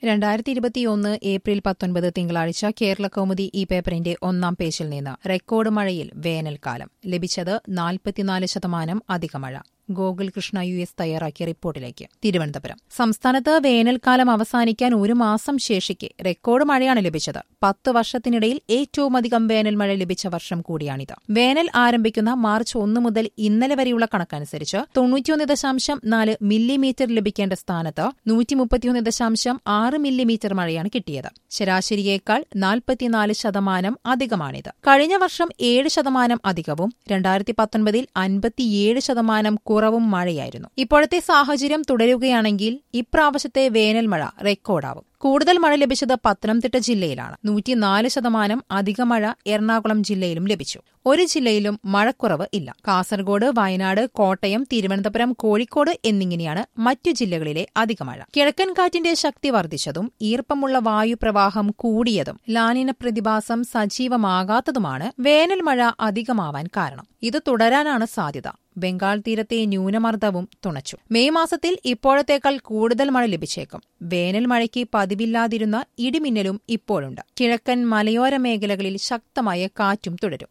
രണ്ടായിരത്തി ഇരുപത്തിയൊന്ന് ഏപ്രിൽ പത്തൊൻപത് തിങ്കളാഴ്ച കേരള കൗമുദി ഈ പേപ്പറിന്റെ ഒന്നാം പേജിൽ നിന്ന് റെക്കോർഡ് മഴയിൽ വേനൽക്കാലം ലഭിച്ചത് നാൽപ്പത്തിനാല് ശതമാനം അധിക മഴ ഗോകുൽ കൃഷ്ണ യു എസ് തയ്യാറാക്കിയ റിപ്പോർട്ടിലേക്ക് തിരുവനന്തപുരം സംസ്ഥാനത്ത് വേനൽക്കാലം അവസാനിക്കാൻ ഒരു മാസം ശേഷിക്കെ റെക്കോർഡ് മഴയാണ് ലഭിച്ചത് പത്ത് വർഷത്തിനിടയിൽ ഏറ്റവും അധികം വേനൽ മഴ ലഭിച്ച വർഷം കൂടിയാണിത് വേനൽ ആരംഭിക്കുന്ന മാർച്ച് ഒന്ന് മുതൽ ഇന്നലെ വരെയുള്ള കണക്കനുസരിച്ച് തൊണ്ണൂറ്റിയൊന്ന് ദശാംശം നാല് മില്ലിമീറ്റർ ലഭിക്കേണ്ട സ്ഥാനത്ത് നൂറ്റി മുപ്പത്തിയൊന്ന് ദശാംശം ആറ് മില്ലിമീറ്റർ മഴയാണ് കിട്ടിയത് ശരാശരിയേക്കാൾ നാൽപ്പത്തിനാല് ശതമാനം അധികമാണിത് കഴിഞ്ഞ വർഷം ഏഴ് ശതമാനം അധികവും രണ്ടായിരത്തി പത്തൊൻപതിൽ അൻപത്തിയേഴ് ശതമാനം കുറവും മഴയായിരുന്നു ഇപ്പോഴത്തെ സാഹചര്യം തുടരുകയാണെങ്കിൽ ഇപ്രാവശ്യത്തെ വേനൽ മഴ റെക്കോർഡാവും കൂടുതൽ മഴ ലഭിച്ചത് പത്തനംതിട്ട ജില്ലയിലാണ് നൂറ്റിനാല് ശതമാനം അധിക മഴ എറണാകുളം ജില്ലയിലും ലഭിച്ചു ഒരു ജില്ലയിലും മഴക്കുറവ് ഇല്ല കാസർഗോഡ് വയനാട് കോട്ടയം തിരുവനന്തപുരം കോഴിക്കോട് എന്നിങ്ങനെയാണ് മറ്റു ജില്ലകളിലെ അധിക മഴ കിഴക്കൻ കാറ്റിന്റെ ശക്തി വർദ്ധിച്ചതും ഈർപ്പമുള്ള വായുപ്രവാഹം കൂടിയതും ലാനിന പ്രതിഭാസം സജീവമാകാത്തതുമാണ് വേനൽ മഴ അധികമാവാൻ കാരണം ഇത് തുടരാനാണ് സാധ്യത ബംഗാൾ തീരത്തെ ന്യൂനമർദ്ദവും തുണച്ചു മെയ് മാസത്തിൽ ഇപ്പോഴത്തേക്കാൾ കൂടുതൽ മഴ ലഭിച്ചേക്കും വേനൽ മഴയ്ക്ക് പതിവില്ലാതിരുന്ന ഇടിമിന്നലും ഇപ്പോഴുണ്ട് കിഴക്കൻ മലയോര മേഖലകളിൽ ശക്തമായ കാറ്റും തുടരും